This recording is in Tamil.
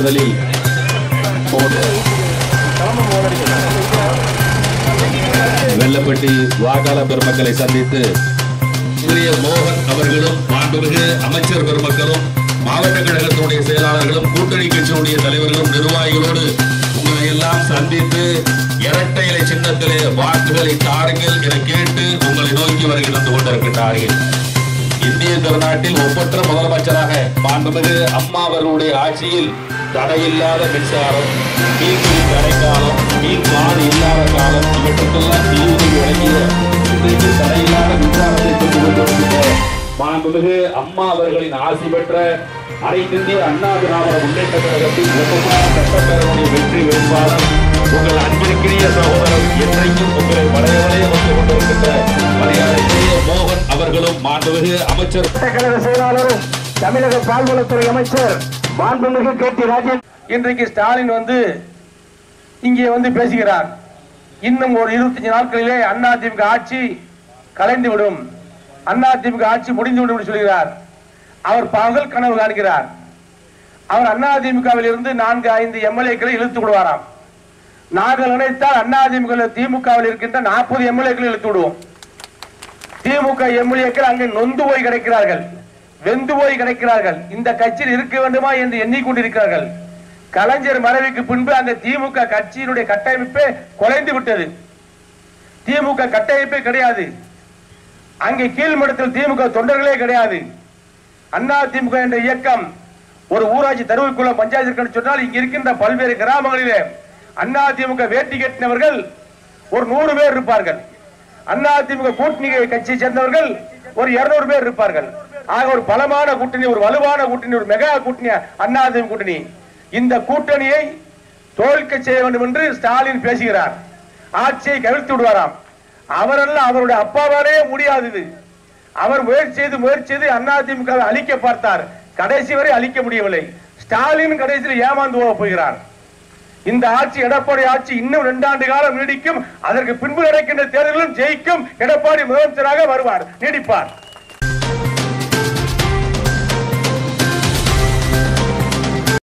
முதலில் வெள்ளப்பட்டி வாக்காள பெருமக்களை சந்தித்து சிறிய மோகன் அவர்களும் மாண்புமிகு அமைச்சர் பெருமக்களும் மாவட்ட கழகத்தினுடைய செயலாளர்களும் கூட்டணி கட்சியினுடைய தலைவர்களும் நிர்வாகிகளோடு உங்களை எல்லாம் சந்தித்து இரட்டை இலை சின்னத்திலே வாக்குகளை தாருங்கள் என கேட்டு உங்களை நோக்கி வருகிறது கொண்டிருக்கின்றார்கள் இந்திய திருநாட்டில் ஒப்பற்ற முதலமைச்சராக மாண்புமிகு அம்மா அவர்களுடைய ஆட்சியில் தடையில்லாத மின்சாரம் மீன்பிடி தடைக்காலம் மீன் மாடு இல்லாத காலம் இவற்றுக்கெல்லாம் தீர்வு வழங்கிய இன்றைக்கு தடையில்லாத மின்சாரத்தை கொண்டு கொண்டிருக்கின்ற மாண்புமிகு அம்மா அவர்களின் ஆசி பெற்ற அனைத்து இந்திய அண்ணா திராவிட முன்னேற்ற கழகத்தின் ஒப்பமான சட்டப்பேரவையுடைய வெற்றி வேட்பாளர் உங்கள் அன்பிற்கினிய சகோதரர் என்றைக்கும் உங்களை வளைய வளைய வந்து கொண்டிருக்கின்ற மரியாதைக்குரிய மோகன் அவர்களும் மாண்புமிகு அமைச்சர் கழக செயலாளரும் தமிழக பால்வளத்துறை அமைச்சர் மாண்புமிகு கே டி ராஜேந்திரன் இன்றைக்கு ஸ்டாலின் வந்து இங்கே வந்து பேசுகிறார் இன்னும் ஒரு இருபத்தஞ்சு நாட்களிலே அதிமுக ஆட்சி கலைந்து விடும் அதிமுக ஆட்சி முடிந்து விடும் என்று சொல்கிறார் அவர் பகல் கனவு காண்கிறார் அவர் அதிமுகவில் இருந்து நான்கு ஐந்து எம்எல்ஏக்களை இழுத்து விடுவாராம் நாங்கள் நினைத்தால் அதிமுக திமுகவில் இருக்கின்ற நாற்பது எம்எல்ஏக்களை இழுத்து விடுவோம் திமுக எம்எல்ஏக்கள் அங்கே நொந்து போய் கிடைக்கிறார்கள் வெந்து போய் கிடைக்கிறார்கள் இந்த கட்சியில் இருக்க வேண்டுமா என்று எண்ணிக்கொண்டிருக்கிறார்கள் கலைஞர் மறைவுக்கு பின்பு அந்த திமுக கட்சியினுடைய கட்டமைப்பே குலைந்து விட்டது திமுக கட்டமைப்பே கிடையாது அங்கே கீழ்மட்டத்தில் திமுக தொண்டர்களே கிடையாது அண்ணா திமுக என்ற இயக்கம் ஒரு ஊராட்சி தருவுக்குள்ள பஞ்சாயத்து இருக்குன்னு சொன்னால் இங்க இருக்கின்ற பல்வேறு கிராமங்களிலே அண்ணா திமுக வேட்டி கட்டினவர்கள் ஒரு நூறு பேர் இருப்பார்கள் அண்ணா திமுக கூட்டணி கட்சியை சேர்ந்தவர்கள் ஒரு இருநூறு பேர் இருப்பார்கள் ஆக ஒரு பலமான கூட்டணி ஒரு வலுவான கூட்டணி ஒரு மெகா கூட்டணி அண்ணா திமுக கூட்டணி இந்த கூட்டணியை தோல்க செய்ய வேண்டும் என்று ஸ்டாலின் பேசுகிறார் ஆட்சியை கவிழ்த்து விடுவாராம் அவரெல்லாம் அவருடைய அப்பாவாலே முடியாதது அவர் முயற்சி செய்து முயற்சி செய்து அதிமுக வை அழிக்க பார்த்தார் கடைசி வரை அழிக்க முடியவில்லை ஸ்டாலின் கடைசியில் ஏமாந்து போக போகிறார் இந்த ஆட்சி எடப்பாடி ஆட்சி இன்னும் இரண்டாண்டு காலம் நீடிக்கும் அதற்கு பின்பு நடக்கின்ற தேர்தலிலும் ஜெயிக்கும் எடப்பாடி முதலமைச்சராக வருவார் நீடிப்பார்